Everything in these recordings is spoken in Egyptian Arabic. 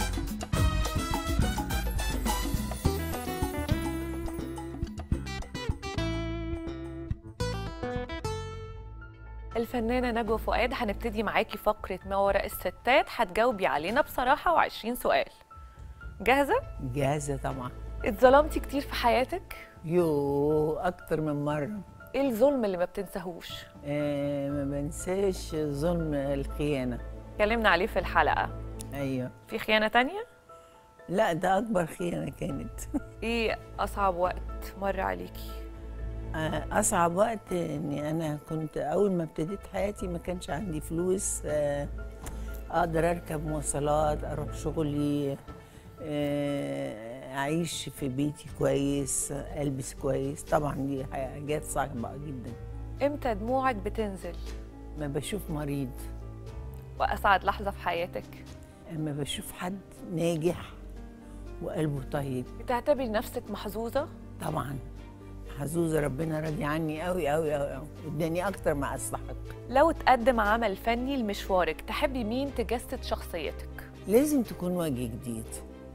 الفنانة نجوى فؤاد هنبتدي معاكي فقرة ما وراء الستات هتجاوبي علينا بصراحة و20 سؤال جاهزة؟ جاهزة طبعا اتظلمتي كتير في حياتك؟ يو أكتر من مرة ايه الظلم اللي ما بتنساهوش؟ آه ما بنساش ظلم الخيانة اتكلمنا عليه في الحلقة أيوه في خيانة تانية؟ لا ده أكبر خيانة كانت ايه أصعب وقت مر عليكي؟ آه، أصعب وقت إني أنا كنت أول ما ابتديت حياتي ما كانش عندي فلوس آه، أقدر أركب مواصلات أروح شغلي آه، أعيش في بيتي كويس ألبس كويس طبعا دي حاجات صعبة جدا امتى دموعك بتنزل؟ ما بشوف مريض وأسعد لحظة في حياتك؟ اما بشوف حد ناجح وقلبه طيب بتعتبري نفسك محظوظة؟ طبعا حظوظة ربنا راضي عني قوي قوي قوي قوي اداني اكتر ما استحق لو تقدم عمل فني لمشوارك تحبي مين تجسد شخصيتك؟ لازم تكون وجه جديد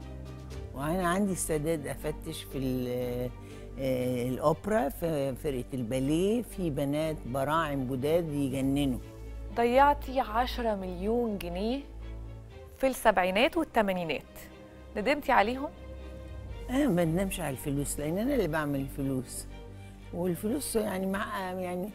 وانا عندي استعداد افتش في ال- آه، الاوبرا في فرقه الباليه في بنات براعم جداد يجننوا ضيعتي 10 مليون جنيه في السبعينات والثمانينات ندمتي عليهم؟ انا ما بنامش على الفلوس لان انا اللي بعمل الفلوس والفلوس يعني مع يعني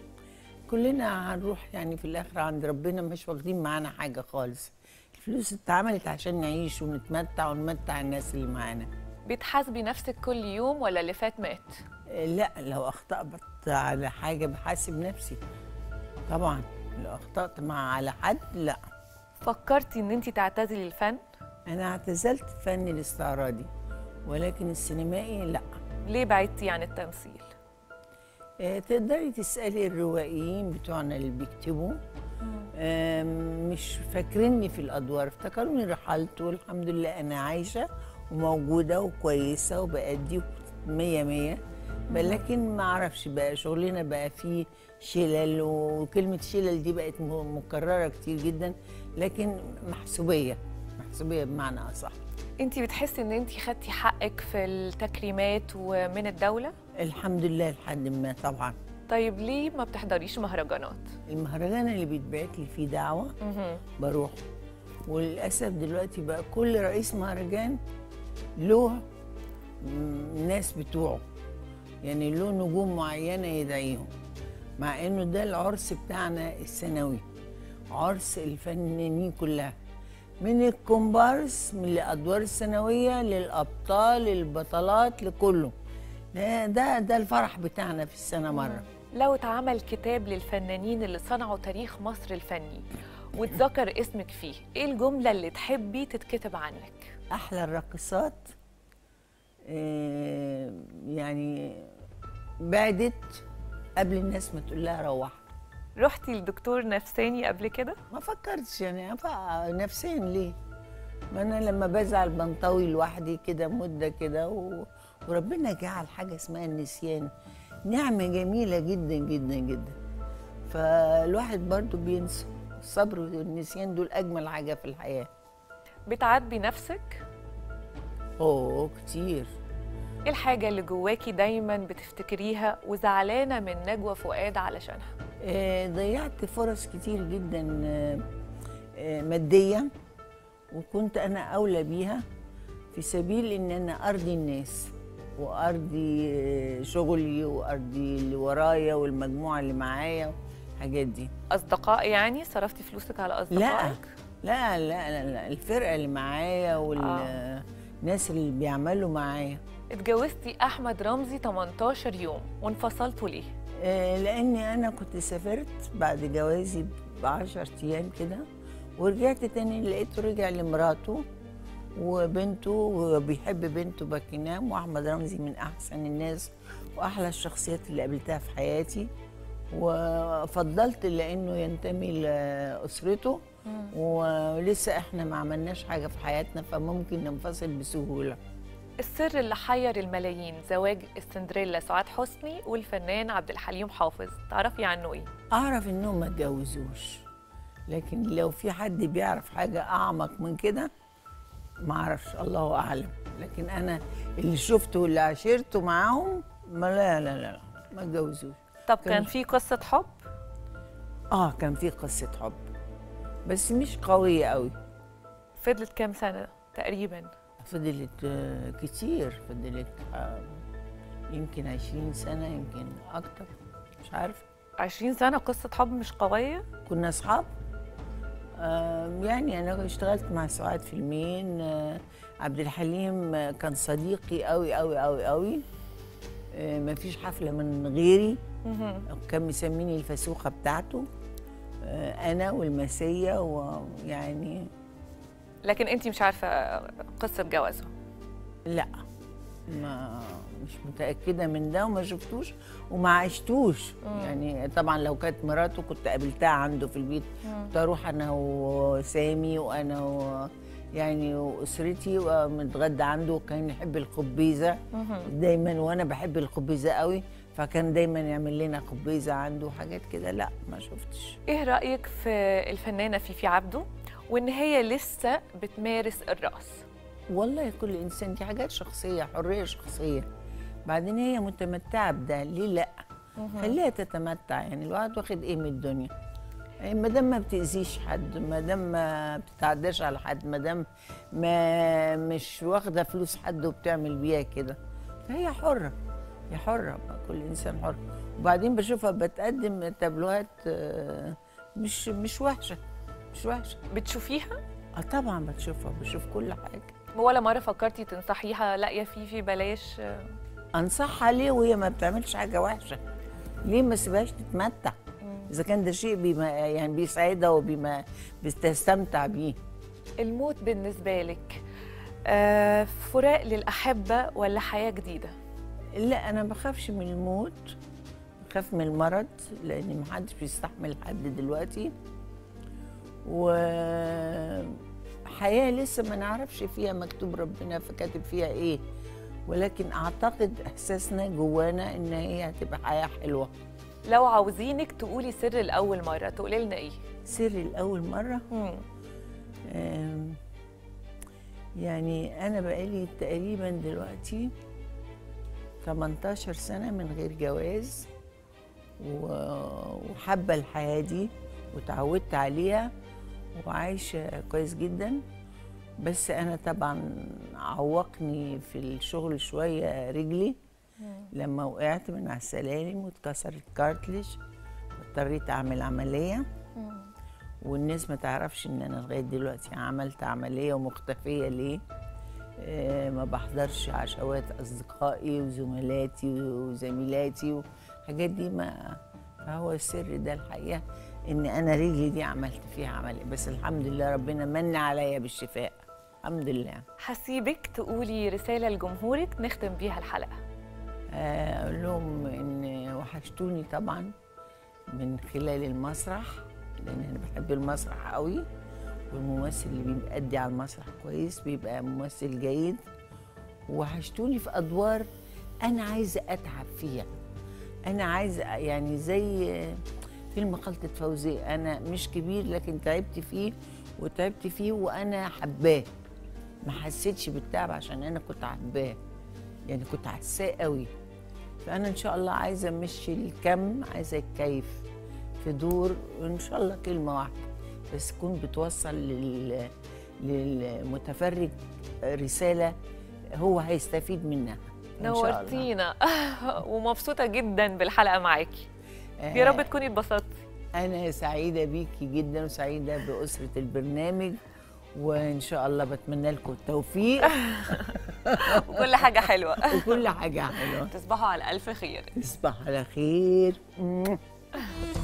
كلنا هنروح يعني في الاخر عند ربنا مش واخدين معانا حاجه خالص الفلوس اتعملت عشان نعيش ونتمتع ونمتع الناس اللي معانا بتحاسبي نفسك كل يوم ولا اللي فات مات؟ آه، لا لو اخطأت على حاجه بحاسب نفسي طبعا لو اخطأت مع على حد لا فكرتي ان انت تعتزلي الفن؟ انا اعتزلت الفن الاستعراضي ولكن السينمائي لا ليه بعدتي عن التمثيل؟ آه، تقدري تسألي الروائيين بتوعنا اللي بيكتبوا آم، مش فاكريني في الأدوار افتكروني رحلت والحمد لله أنا عايشة وموجودة وكويسة وبأدي مية مية بل لكن ما أعرفش بقى شغلنا بقى فيه شلل وكلمة شلل دي بقت م- مكررة كتير جدا لكن محسوبية محسوبية بمعنى أصح انت بتحسي ان انت خدتي حقك في التكريمات ومن الدولة؟ الحمد لله لحد ما طبعا طيب ليه ما بتحضريش مهرجانات؟ المهرجان اللي بيتبعت لي فيه دعوة مهم. بروح وللاسف دلوقتي بقى كل رئيس مهرجان له م- ناس بتوعه يعني له نجوم معينه يدعيهم مع انه ده العرس بتاعنا السنوي عرس الفنانين كلها من الكومبارس من الادوار السنويه للابطال للبطلات لكله ده ده, ده الفرح بتاعنا في السنه مره لو اتعمل كتاب للفنانين اللي صنعوا تاريخ مصر الفني واتذكر اسمك فيه ايه الجملة اللي تحبي تتكتب عنك؟ احلى الراقصات آه، يعني بعدت قبل الناس ما تقول لها روح رحتي لدكتور نفساني قبل كده؟ ما فكرتش يعني أف- نفسيا ليه ما انا لما بزعل بنطوي لوحدي كده مده كده و... وربنا جعل حاجه اسمها النسيان نعمه جميله جدا جدا جدا فالواحد برضو بينسى الصبر والنسيان دول اجمل حاجه في الحياه بتعاتبي نفسك؟ اوه كتير ايه الحاجة اللي جواكي دايما بتفتكريها وزعلانة من نجوى فؤاد علشانها؟ آه، ضيعت فرص كتير جدا آه، آه، ماديا وكنت انا اولى بيها في سبيل ان انا ارضي الناس وارضي آه، شغلي وارضي اللي ورايا والمجموعه اللي معايا الحاجات دي أصدقاء يعني صرفتي فلوسك على لا أصدقائك؟ لا لا لا, لا الفرقه اللي معايا والناس اللي بيعملوا معايا اتجوزتي أحمد رمزي 18 يوم وانفصلتوا ليه؟ آه، لاني انا كنت سافرت بعد جوازي ب 10 ايام كده ورجعت تاني لقيته رجع لمراته وبنته وبيحب بنته باكينام واحمد رمزي من احسن الناس واحلى الشخصيات اللي قابلتها في حياتي وفضلت لانه ينتمي لاسرته ولسه احنا ما عملناش حاجه في حياتنا فممكن ننفصل بسهوله السر اللي حير الملايين زواج السندريلا سعاد حسني والفنان عبد الحليم حافظ تعرفي عنه ايه؟ اعرف انهم ما اتجوزوش لكن لو في حد بيعرف حاجه اعمق من كده ما اعرفش الله اعلم لكن انا اللي شفته واللي عشرته معاهم ما لا لا لا, لا ما اتجوزوش طب كان- كان في قصه حب اه كان في قصه حب بس مش قويه قوي فضلت كام سنه تقريبا فضلت آه، كتير فضلت آه، يمكن عشرين سنة يمكن أكتر مش عارفة 20 سنه قصه حب مش قويه كنا أصحاب آه، يعني أنا اشتغلت مع سعاد فيلمين آه، عبد الحليم آه، كان صديقي قوي قوي قوي قوي آه، مفيش حفلة من غيري مهم. كان مسميني الفسوخة بتاعته آه، أنا والمسية ويعني لكن انت مش عارفه قصه جوازهم لا ما مش متأكدة من ده وما شفتوش وما عشتوش مم. يعني طبعا لو كانت مراته كنت قابلتها عنده في البيت كنت أروح أنا وسامي وأنا و يعني وأسرتي ونتغدى عنده وكان يحب الخبيزة مهم. دايما وأنا بحب الخبيزة قوي فكان دايما يعمل لنا خبيزة عنده وحاجات كده لا ما شفتش ايه رايك في الفنانه فيفي عبده وان هي لسه بتمارس الرقص والله كل انسان دي حاجات شخصيه حريه شخصيه بعدين هي متمتعه بده ليه لا خليها تتمتع يعني الواحد واخد ايه من الدنيا يعني ما دام ما بتاذيش حد ما دام ما بتتعداش على حد ما دام ما مش واخده فلوس حد وبتعمل بيها كده فهي حره هي حره بقى كل انسان حر وبعدين بشوفها بتقدم تابلوهات آه، مش مش وحشه مش وحشه بتشوفيها اه طبعا بتشوفها بشوف كل حاجه ولا مره فكرتي تنصحيها لا يا فيفي بلاش انصحها ليه وهي ما بتعملش حاجه وحشه ليه ما سيبهاش تتمتع اذا كان ده شيء بما يعني بيسعدها وبما بتستمتع بيه الموت بالنسبه لك آه فراق للاحبه ولا حياه جديده لا انا بخافش من الموت بخاف من المرض لان محدش بيستحمل حد دلوقتي وحياه لسه ما نعرفش فيها مكتوب ربنا فكاتب فيها ايه ولكن اعتقد احساسنا جوانا ان هي هتبقى حياه حلوه لو عاوزينك تقولي سر الاول مره تقولي لنا ايه سر الاول مره مم. آم، يعني أنا بقالي تقريبا دلوقتي 18 سنة من غير جواز و- وحابة الحياة دي وتعودت عليها وعايشة كويس جدا بس أنا طبعا عوقني في الشغل شوية رجلي لما وقعت من على السلالم واتكسرت كارتلج اضطريت أعمل عملية والناس ما تعرفش ان انا لغايه دلوقتي عملت عمليه ومختفيه ليه آه، ما بحضرش عشوات اصدقائي وزملاتي وزميلاتي والحاجات دي ما فهو السر ده الحقيقه ان انا رجلي دي عملت فيها عمليه بس الحمد لله ربنا من عليا بالشفاء الحمد لله هسيبك تقولي رساله لجمهورك نختم بيها الحلقه آه، اقول لهم ان وحشتوني طبعا من خلال المسرح لان انا بحب المسرح قوي والممثل اللي بيأدي على المسرح كويس بيبقى ممثل جيد وحشتوني في ادوار انا عايزه اتعب فيها انا عايزه يعني زي فيلم خلطة فوزي انا مش كبير لكن تعبت فيه وتعبت فيه وانا حباه ما حسيتش بالتعب عشان انا كنت حباه يعني كنت عساه قوي فانا ان شاء الله عايزه امشي الكم عايزه الكيف في دور وان شاء الله كلمه واحده بس تكون بتوصل لل للمتفرج رساله هو هيستفيد منها إن شاء الله. نورتينا ومبسوطه جدا بالحلقه معاكي يا رب تكوني اتبسطتي انا سعيده بيكي جدا وسعيده باسره البرنامج وان شاء الله بتمنى لكم التوفيق وكل حاجه حلوه وكل حاجه حلوه تصبحوا على الف خير تصبح على خير